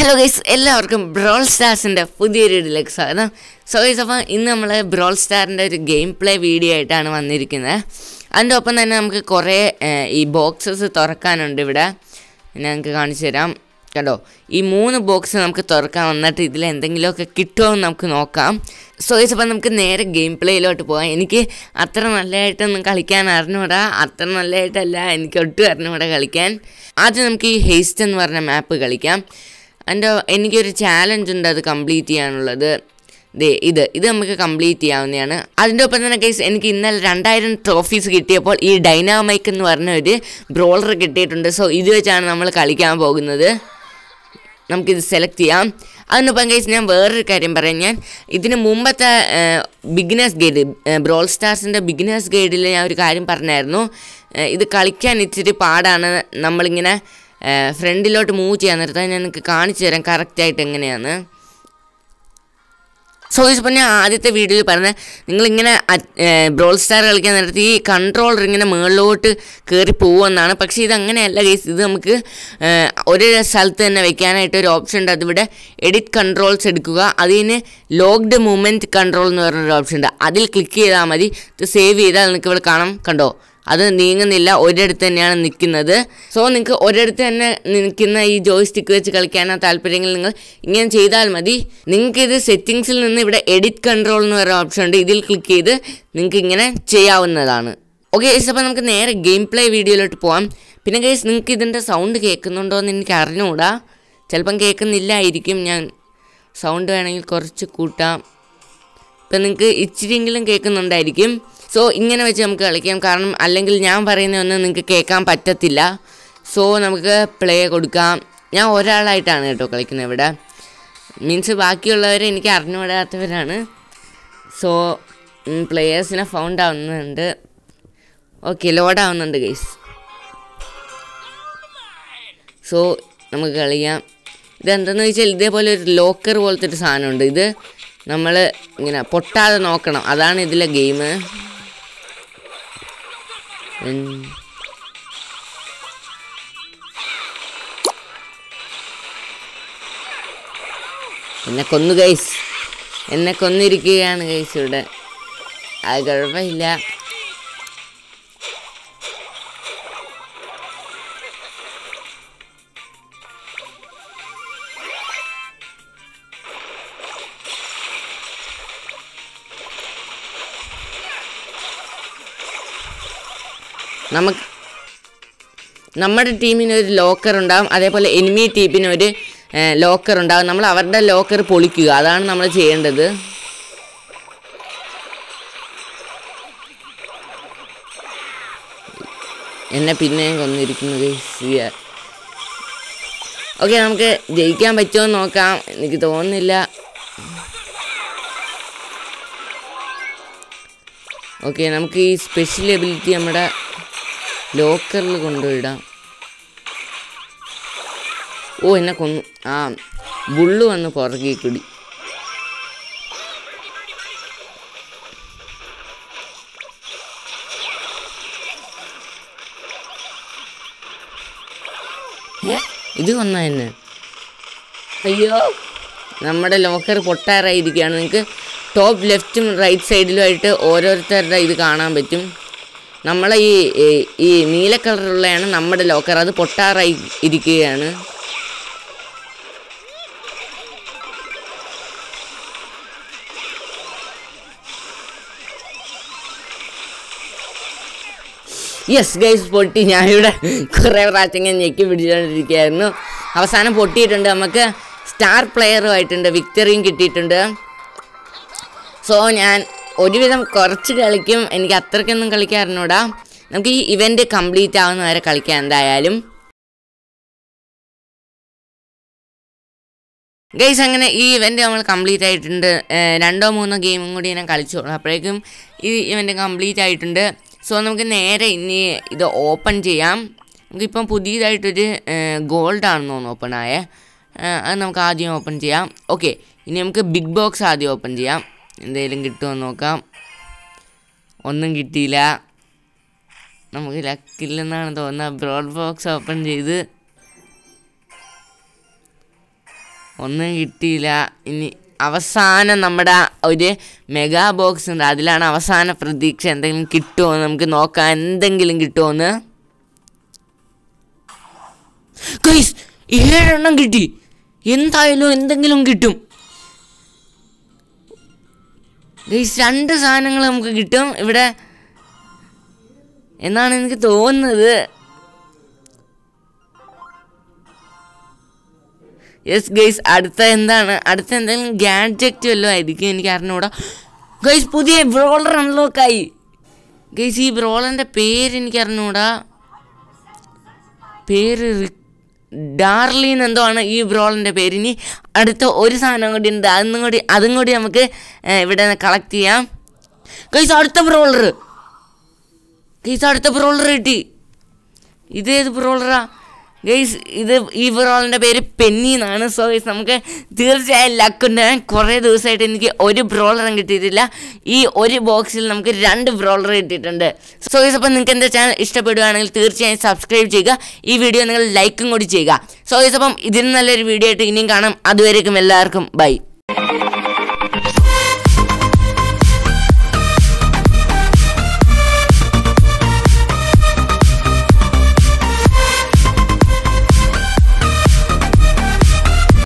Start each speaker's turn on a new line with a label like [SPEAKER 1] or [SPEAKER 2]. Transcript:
[SPEAKER 1] hello guys എല്ലാവർക്കും Brawl സ്റ്റാർസിൻ്റെ പുതിയൊരു ഇതിലേക്ക് സ്വാഗതം സോ ഗൈസ് അപ്പോൾ ഇന്ന് നമ്മൾ ബ്രോൾ സ്റ്റാറിൻ്റെ ഒരു ഗെയിം പ്ലേ വീഡിയോ ആയിട്ടാണ് വന്നിരിക്കുന്നത് അതിൻ്റെ ഒപ്പം തന്നെ നമുക്ക് കുറേ ഏഹ്, ഈ ബോക്സസ് തുറക്കാനുണ്ട് ഇവിടെ ഞാൻ നിങ്ങൾക്ക് കാണിച്ചു തരാം കണ്ടോ ഈ മൂന്ന് ബോക്സ് നമുക്ക് തുറക്കാൻ വന്നിട്ട് ഇതിൽ എന്തെങ്കിലുമൊക്കെ കിട്ടുമോ എന്ന് നമുക്ക് നോക്കാം സോ ഗൈസ് അപ്പോൾ നമുക്ക് നേരെ ഗെയിം പ്ലേയിലോട്ട് പോകാം എനിക്ക് അത്ര നല്ലതായിട്ടൊന്നും കളിക്കാൻ അറിഞ്ഞൂടാ അത്ര നല്ലതായിട്ടല്ല എനിക്ക് ഒട്ടും അറിഞ്ഞൂടാ കളിക്കാൻ ആദ്യം നമുക്ക് ഈ ഹേസ്റ്റ് എന്ന് പറഞ്ഞ മാപ്പ് കളിക്കാം എൻ്റെ എനിക്കൊരു ചാലഞ്ച് ഉണ്ട് അത് കംപ്ലീറ്റ് ചെയ്യാനുള്ളത് ദേ ഇത് ഇത് നമുക്ക് കംപ്ലീറ്റ് ചെയ്യാവുന്നതാണ് അതിൻ്റെ ഒപ്പം തന്നെ കേസ് എനിക്ക് ഇന്നലെ രണ്ടായിരം ട്രോഫീസ് കിട്ടിയപ്പോൾ ഈ ഡൈനാമൈക്ക് എന്ന് പറഞ്ഞ ഒരു ബ്രോളർ കിട്ടിയിട്ടുണ്ട് സോ ഇത് വെച്ചാണ് നമ്മൾ കളിക്കാൻ പോകുന്നത് നമുക്കിത് സെലക്ട് ചെയ്യാം അതിനൊപ്പം കേസ് ഞാൻ വേറൊരു കാര്യം പറയാം ഞാൻ ഇതിന് മുമ്പത്തെ ബിഗിനേഴ്സ് ഗൈഡ് ബ്രോൾ സ്റ്റാർസിൻ്റെ ബിഗിനേഴ്സ് ഗൈഡിൽ ഞാൻ ഒരു കാര്യം പറഞ്ഞായിരുന്നു ഏഹ്, ഇത് കളിക്കാൻ ഇച്ചിരി പാടാണ് നമ്മളിങ്ങനെ ഫ്രണ്ടിലോട്ട് മൂവ് ചെയ്യാൻ നേരത്തെ ഞാൻ നിങ്ങൾക്ക് കാണിച്ചു തരാം കറക്റ്റായിട്ട് എങ്ങനെയാണ് സോ ഇപ്പോൾ ഞാൻ ആദ്യത്തെ വീഡിയോയിൽ പറഞ്ഞത് നിങ്ങളിങ്ങനെ ബ്രോൾ സ്റ്റാർ കളിക്കാൻ നേരത്ത് ഈ കൺട്രോളർ ഇങ്ങനെ മുകളിലോട്ട് കയറി പോകുമെന്നാണ് പക്ഷേ ഇത് അങ്ങനെയല്ല കേസ് ഇത് നമുക്ക് ഏഹ്, ഒരു സ്ഥലത്ത് തന്നെ വെക്കാനായിട്ട് ഒരു ഓപ്ഷൻ ഉണ്ട് അതിവിടെ എഡിറ്റ് കൺട്രോൾസ് എടുക്കുക അതിന് ലോക്ക്ഡ് മൂവ്മെൻറ്റ് കൺട്രോൾ എന്ന് പറഞ്ഞൊരു ഓപ്ഷൻ ഉണ്ട് അതിൽ ക്ലിക്ക് ചെയ്താൽ മതി ഇത് സേവ് ചെയ്താൽ നിങ്ങൾക്ക് ഇവിടെ കാണാം കണ്ടോ അത് നീങ്ങുന്നില്ല ഒരിടത്ത് തന്നെയാണ് നിൽക്കുന്നത് സോ നിങ്ങൾക്ക് ഒരിടത്ത് തന്നെ നിൽക്കുന്ന ഈ ജോയ് സ്റ്റിക്ക് വെച്ച് കളിക്കാനാണ് താല്പര്യമെങ്കിൽ നിങ്ങൾ ഇങ്ങനെ ചെയ്താൽ മതി നിങ്ങൾക്ക് ഇത് സെറ്റിങ്സിൽ നിന്ന് ഇവിടെ എഡിറ്റ് കൺട്രോൾ എന്ന് പറയുന്ന ഓപ്ഷൻ ഉണ്ട് ഇതിൽ ക്ലിക്ക് ചെയ്ത് നിങ്ങൾക്ക് ഇങ്ങനെ ചെയ്യാവുന്നതാണ് ഓക്കെ ഗൈസ് അപ്പോൾ നമുക്ക് നേരെ ഗെയിം പ്ലേ വീഡിയോയിലോട്ട് പോകാം പിന്നെ ഗൈസ് നിങ്ങൾക്ക് ഇതിൻ്റെ സൗണ്ട് കേൾക്കുന്നുണ്ടോ എന്ന് എനിക്ക് അറിഞ്ഞുകൂടാ ചിലപ്പം കേൾക്കുന്നില്ലായിരിക്കും ഞാൻ സൗണ്ട് വേണമെങ്കിൽ കുറച്ച് കൂട്ടാം ഇപ്പം നിങ്ങൾക്ക് ഇച്ചിരിയെങ്കിലും കേൾക്കുന്നുണ്ടായിരിക്കും സോ ഇങ്ങനെ വെച്ച് നമുക്ക് കളിക്കാം കാരണം അല്ലെങ്കിൽ ഞാൻ പറയുന്നതൊന്നും നിങ്ങൾക്ക് കേൾക്കാൻ പറ്റത്തില്ല സോ നമുക്ക് പ്ലേ കൊടുക്കാം ഞാൻ ഒരാളായിട്ടാണ് കേട്ടോ കളിക്കുന്നത് ഇവിടെ മീൻസ് ബാക്കിയുള്ളവർ എനിക്ക് അറിഞ്ഞുകൂടാത്തവരാണ് സോ പ്ലെയേഴ്സിനെ ഫൗണ്ട് ആവുന്നുണ്ട് ഓക്കെ ലോഡ് ആവുന്നുണ്ട് ഗൈസ് സോ നമുക്ക് കളിക്കാം ഇതെന്തെന്ന് വെച്ചാൽ ഇതേപോലെ ഒരു ലോക്കർ പോലത്തെ ഒരു സാധനമുണ്ട് ഇത് നമ്മൾ ഇങ്ങനെ പൊട്ടാതെ നോക്കണം അതാണ് ഇതിലെ ഗെയിം എന്നെ കൊന്നു ഗൈസ് എന്നെ കൊന്നിരിക്കുകയാണ് ഗൈസ് ഇവിടെ അത് കുഴപ്പമില്ല നമുക്ക് നമ്മുടെ ടീമിന് ഒരു ലോക്കർ ഉണ്ടാവും അതേപോലെ എനിമി ടീമിന് ഒരു ലോക്കർ ഉണ്ടാവും നമ്മൾ അവരുടെ ലോക്കർ പൊളിക്കുക അതാണ് നമ്മൾ ചെയ്യേണ്ടത് എന്നെ പിന്നെയും കൊന്നിരിക്കുന്നത് ഓക്കെ നമുക്ക് ജയിക്കാൻ പറ്റുമോ എന്ന് നോക്കാം എനിക്ക് തോന്നുന്നില്ല ഓക്കെ നമുക്ക് ഈ സ്പെഷ്യൽ എബിലിറ്റി നമ്മുടെ ലോക്കറിൽ കൊണ്ടുപോയിടാം ഓ എന്നെ കൊന്നു ആ ബുള്ളു വന്ന് പുറകെ കൂടി ഏ, ഇത് വന്ന തന്നെ അയ്യോ നമ്മുടെ ലോക്കർ പൊട്ടാറായിരിക്കുകയാണ് നിങ്ങൾക്ക് ടോപ്പ് ലെഫ്റ്റും റൈറ്റ് സൈഡിലുമായിട്ട് ഓരോരുത്തരുടെ ഇത് കാണാൻ പറ്റും നമ്മളെ ഈ ഈ- ഈ നീല കളറുള്ളതാണ് നമ്മുടെ ലോക്കർ അത് പൊട്ടാറായി ഇരിക്കുകയാണ് യെസ് ഗൈസ് പൊട്ടി ഞാനിവിടെ കുറേ പ്രാവശ്യം ഇങ്ങനെ ഞെക്കി പിടിച്ചുകൊണ്ടിരിക്കുകയായിരുന്നു അവസാനം പൊട്ടിയിട്ടുണ്ട് നമുക്ക് സ്റ്റാർ പ്ലെയറുമായിട്ടുണ്ട് വിക്ടറിയും കിട്ടിയിട്ടുണ്ട് സോ ഞാൻ ഒരുവിധം കുറച്ച് കളിക്കും എനിക്ക് അത്രയ്ക്കൊന്നും കളിക്കാൻ അറിഞ്ഞൂടാ നമുക്ക് ഈ ഇവൻ്റ് കംപ്ലീറ്റ് ആവുന്ന വരെ കളിക്കാം എന്തായാലും ഗൈസ് അങ്ങനെ ഈ ഇവൻ്റ് നമ്മൾ കംപ്ലീറ്റ് ആയിട്ടുണ്ട് ഏഹ് രണ്ടോ മൂന്നോ ഗെയിമും കൂടി ഞാൻ കളിച്ചോളൂ അപ്പോഴേക്കും ഈ ഇവൻ്റ് കംപ്ലീറ്റ് ആയിട്ടുണ്ട് സോ നമുക്ക് നേരെ ഇനി ഇത് ഓപ്പൺ ചെയ്യാം നമുക്കിപ്പം പുതിയതായിട്ടൊരു ഗോൾഡ് ആണെന്ന് തോന്നുന്നു ഓപ്പൺ ആയേ ഏഹ് അത് നമുക്ക് ആദ്യം ഓപ്പൺ ചെയ്യാം ഓക്കെ ഇനി നമുക്ക് ബിഗ് ബോക്സ് ആദ്യം ഓപ്പൺ ചെയ്യാം എന്തെങ്കിലും കിട്ടുമോ എന്ന് നോക്കാം ഒന്നും കിട്ടിയില്ല നമുക്ക് ലക്കില്ലെന്നാണ് തോന്നുന്നത് ബ്രോഡ് ബോക്സ് ഓപ്പൺ ചെയ്ത് ഒന്നും കിട്ടിയില്ല ഇനി അവസാനം നമ്മുടെ ഒരു മെഗാ ബോക്സ് ഉണ്ട് അതിലാണ് അവസാന പ്രതീക്ഷ എന്തെങ്കിലും കിട്ടുമോ എന്ന് നമുക്ക് നോക്കാം എന്തെങ്കിലും കിട്ടുമോ എന്ന് ഗൈസ് ഏഴെണ്ണം കിട്ടി എന്തായാലും എന്തെങ്കിലും കിട്ടും ഗൈസ് രണ്ട് സാധനങ്ങൾ നമുക്ക് കിട്ടും ഇവിടെ എന്നാണ് എനിക്ക് തോന്നുന്നത് യെസ് ഗൈസ് അടുത്ത എന്താണ് അടുത്ത എന്തെങ്കിലും ഗാഡ്ജറ്റ് വല്ലതും ആയിരിക്കും എനിക്ക് അറിഞ്ഞൂടാ ഗൈസ് പുതിയ ബ്രോളർ അൺലോക്കായി ഗൈസ് ഈ ബ്രോളറിൻ്റെ പേര് എനിക്ക് അറിഞ്ഞൂടാ പേര് റി- ഡാർലിൻ എന്തോ ആണ് ഈ ബ്രോളിൻ്റെ പേര് ഇനി അടുത്ത ഒരു സാധനം കൂടി ഉണ്ട് അതും കൂടി അതും കൂടി നമുക്ക് ഏ, ഇവിടെ കളക്ട് ചെയ്യാം ഗൈസ് അടുത്ത ബ്രോളർ ഗൈസ് അടുത്ത ബ്രോളർ കിട്ടി ഇതേത് ബ്രോളറാ ഗൈസ് ഇത് ഈ ബ്രോളിൻ്റെ പേര് പെന്നി എന്നാണ് സോ ഗൈസ് നമുക്ക് തീർച്ചയായും ലക്കുണ്ട് കുറേ ദിവസമായിട്ട് എനിക്ക് ഒരു ബ്രോളറും കിട്ടിയിട്ടില്ല ഈ ഒരു ബോക്സിൽ നമുക്ക് രണ്ട് ബ്രോളർ കിട്ടിയിട്ടുണ്ട് സോ ഗൈസ് അപ്പോൾ നിങ്ങൾക്ക് എൻ്റെ ചാനൽ ഇഷ്ടപ്പെടുകയാണെങ്കിൽ തീർച്ചയായും സബ്സ്ക്രൈബ് ചെയ്യുക ഈ വീഡിയോ നിങ്ങൾ ലൈക്കും കൂടി ചെയ്യുക സോ ഗൈസ് അപ്പം ഇതിന് നല്ലൊരു വീഡിയോ ആയിട്ട് ഇനിയും കാണാം അതുവരേക്കും എല്ലാവർക്കും ബൈ